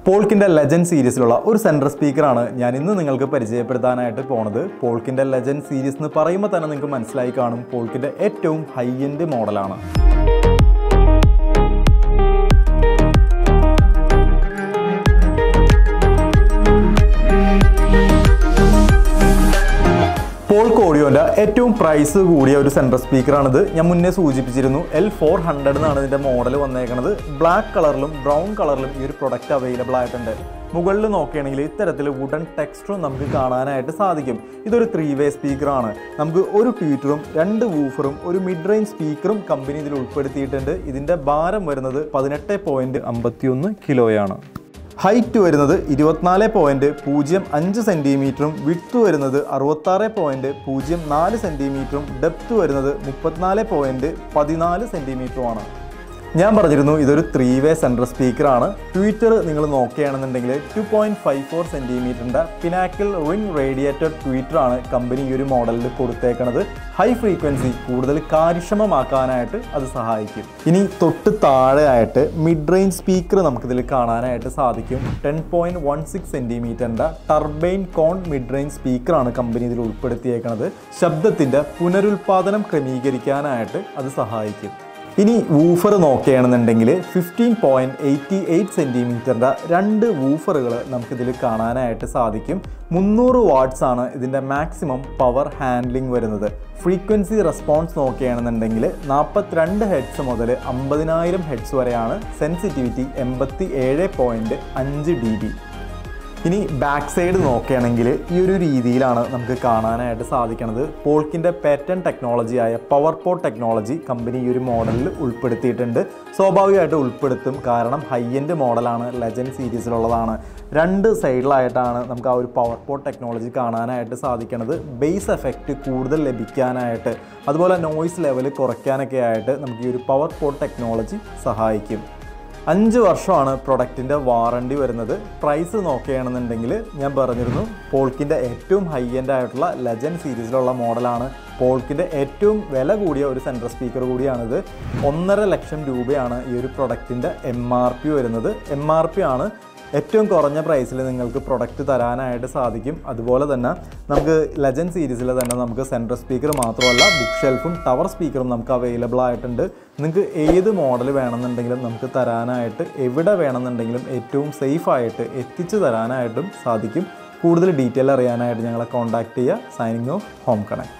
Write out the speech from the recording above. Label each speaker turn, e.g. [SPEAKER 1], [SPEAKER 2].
[SPEAKER 1] പോൾക്കിൻ്റെ legend സീരീസിലുള്ള ഒരു central സ്പീക്കറാണ് ഞാൻ ഇന്ന് നിങ്ങൾക്ക് പരിചയപ്പെടുത്താനായിട്ട് പോണത് പോൾക്കിൻ്റെ ലെജൻഡ് സീരീസ് എന്ന് പറയുമ്പോൾ തന്നെ നിങ്ങൾക്ക് മനസ്സിലായി കാണും പോൾക്കിൻ്റെ ഏറ്റവും ഹൈ എൻഡ് മോഡലാണ് പോൾക്ക് ഓഡിയോൻ്റെ ഏറ്റവും പ്രൈസ് കൂടിയ ഒരു സെൻട്രൽ സ്പീക്കറാണിത് ഞാൻ മുന്നേ സൂചിപ്പിച്ചിരുന്നു എൽ ഫോർ ഹൺഡ്രഡ് എന്നാണ് ഇതിൻ്റെ മോഡൽ വന്നേക്കുന്നത് ബ്ലാക്ക് കളറിലും ബ്രൗൺ കളറിലും ഈ ഒരു പ്രൊഡക്റ്റ് അവൈലബിൾ ആയിട്ടുണ്ട് മുകളിൽ നോക്കുകയാണെങ്കിൽ ഇത്തരത്തിൽ വുഡൻ ടെക്സ്റ്റും നമുക്ക് കാണാനായിട്ട് സാധിക്കും ഇതൊരു ത്രീ വേ സ്പീക്കറാണ് നമുക്ക് ഒരു ട്വീറ്ററും രണ്ട് വൂഫറും ഒരു മിഡ് റേഞ്ച് സ്പീക്കറും കമ്പനി ഇതിൽ ഉൾപ്പെടുത്തിയിട്ടുണ്ട് ഇതിൻ്റെ ഭാരം വരുന്നത് പതിനെട്ട് പോയിൻറ്റ് അമ്പത്തിയൊന്ന് കിലോയാണ് ഹൈറ്റ് വരുന്നത് ഇരുപത്തിനാല് പോയിന്റ് പൂജ്യം അഞ്ച് സെൻറ്റിമീറ്ററും വിഡ്ത്ത് വരുന്നത് അറുപത്താറ് പോയിന്റ് പൂജ്യം നാല് സെൻറ്റിമീറ്ററും ഡെപ്ത് വരുന്നത് മുപ്പത്തിനാല് പോയിന്റ് പതിനാല് സെൻറ്റിമീറ്ററുമാണ് ഞാൻ പറഞ്ഞിരുന്നു ഇതൊരു ത്രീ വേ സെൻട്രൽ സ്പീക്കറാണ് ട്വിറ്റർ നിങ്ങൾ നോക്കുകയാണെന്നുണ്ടെങ്കിൽ ടു പോയിന്റ് ഫൈവ് ഫോർ സെൻറ്റിമീറ്ററിൻ്റെ പിനാക്കിൾ റിംഗ് റേഡിയേറ്റഡ് ട്വീറ്ററാണ് കമ്പനി ഈ ഒരു മോഡലിൽ കൊടുത്തേക്കണത് ഹൈ ഫ്രീക്വൻസി കൂടുതൽ കാര്യക്ഷമമാക്കാനായിട്ട് അത് സഹായിക്കും ഇനി തൊട്ട് താഴെ ആയിട്ട് മിഡ് റേഞ്ച് സ്പീക്കർ നമുക്കിതിൽ കാണാനായിട്ട് സാധിക്കും ടെൻ പോയിന്റ് വൺ സിക്സ് സെൻറ്റിമീറ്ററിൻ്റെ ടർബൈൻ കോൺ മിഡ് റേഞ്ച് സ്പീക്കറാണ് കമ്പനി ഇതിൽ ഉൾപ്പെടുത്തിയേക്കുന്നത് ശബ്ദത്തിൻ്റെ പുനരുൽപാദനം ക്രമീകരിക്കാനായിട്ട് അത് സഹായിക്കും ഇനി വൂഫർ നോക്കുകയാണെന്നുണ്ടെങ്കിൽ ഫിഫ്റ്റീൻ പോയിൻറ്റ് എയ്റ്റി എയ്റ്റ് സെൻറ്റിമീറ്ററിൻ്റെ രണ്ട് വൂഫറുകൾ നമുക്കിതിൽ കാണാനായിട്ട് സാധിക്കും മുന്നൂറ് വാട്ട്സ് ആണ് ഇതിൻ്റെ മാക്സിമം പവർ ഹാൻഡ്ലിംഗ് വരുന്നത് ഫ്രീക്വൻസി റെസ്പോൺസ് നോക്കുകയാണെന്നുണ്ടെങ്കിൽ നാൽപ്പത്തിരണ്ട് ഹെഡ്സ് മുതൽ അമ്പതിനായിരം ഹെഡ്സ് വരെയാണ് സെൻസിറ്റിവിറ്റി എൺപത്തി ഏഴ് പോയിൻറ്റ് അഞ്ച് ഡി ബി ഇനി ബാക്ക് സൈഡ് നോക്കുകയാണെങ്കിൽ ഈ ഒരു രീതിയിലാണ് നമുക്ക് കാണാനായിട്ട് സാധിക്കുന്നത് പോൾക്കിൻ്റെ പാറ്റേൺ ടെക്നോളജിയായ പവർ പോർട്ട് ടെക്നോളജി കമ്പനി ഈ ഒരു മോഡലിൽ ഉൾപ്പെടുത്തിയിട്ടുണ്ട് സ്വാഭാവികമായിട്ട് ഉൾപ്പെടുത്തും കാരണം ഹൈ എൻഡ് മോഡലാണ് ലെജൻഡ് സീരീസിലുള്ളതാണ് രണ്ട് സൈഡിലായിട്ടാണ് നമുക്ക് ആ ഒരു പവർ പോർട്ട് ടെക്നോളജി കാണാനായിട്ട് സാധിക്കുന്നത് ബേസ് എഫക്റ്റ് കൂടുതൽ ലഭിക്കാനായിട്ട് അതുപോലെ നോയ്സ് ലെവൽ കുറയ്ക്കാനൊക്കെ ആയിട്ട് നമുക്ക് ഈ ഒരു പവർ പോർട്ട് ടെക്നോളജി സഹായിക്കും അഞ്ച് വർഷമാണ് പ്രൊഡക്റ്റിൻ്റെ വാറണ്ടി വരുന്നത് പ്രൈസ് നോക്കുകയാണെന്നുണ്ടെങ്കിൽ ഞാൻ പറഞ്ഞിരുന്നു പോൾക്കിൻ്റെ ഏറ്റവും ഹൈ എൻഡ് ആയിട്ടുള്ള ലെജൻഡ് സീരീസിലുള്ള മോഡലാണ് പോൾക്കിൻ്റെ ഏറ്റവും വില കൂടിയ ഒരു സെൻട്രൽ സ്പീക്കർ കൂടിയാണിത് ഒന്നര ലക്ഷം രൂപയാണ് ഈ ഒരു പ്രൊഡക്റ്റിൻ്റെ എം ആർ പി വരുന്നത് എം ആർ പി ആണ് ഏറ്റവും കുറഞ്ഞ പ്രൈസിൽ നിങ്ങൾക്ക് പ്രൊഡക്റ്റ് തരാനായിട്ട് സാധിക്കും അതുപോലെ തന്നെ നമുക്ക് ലെജൻഡ് സീരീസിൽ തന്നെ നമുക്ക് സെൻട്രൽ സ്പീക്കർ മാത്രമല്ല ബുക്ക് ഷെൽഫും ടവർ സ്പീക്കറും നമുക്ക് അവൈലബിൾ ആയിട്ടുണ്ട് നിങ്ങൾക്ക് ഏത് മോഡൽ വേണമെന്നുണ്ടെങ്കിലും നമുക്ക് തരാനായിട്ട് എവിടെ വേണമെന്നുണ്ടെങ്കിലും ഏറ്റവും സേഫ് ആയിട്ട് എത്തിച്ചു തരാനായിട്ടും സാധിക്കും കൂടുതൽ ഡീറ്റെയിൽ അറിയാനായിട്ട് ഞങ്ങളെ കോൺടാക്ട് ചെയ്യുക സൈനിങ് ഓഫ് ഹോം കണക്ട്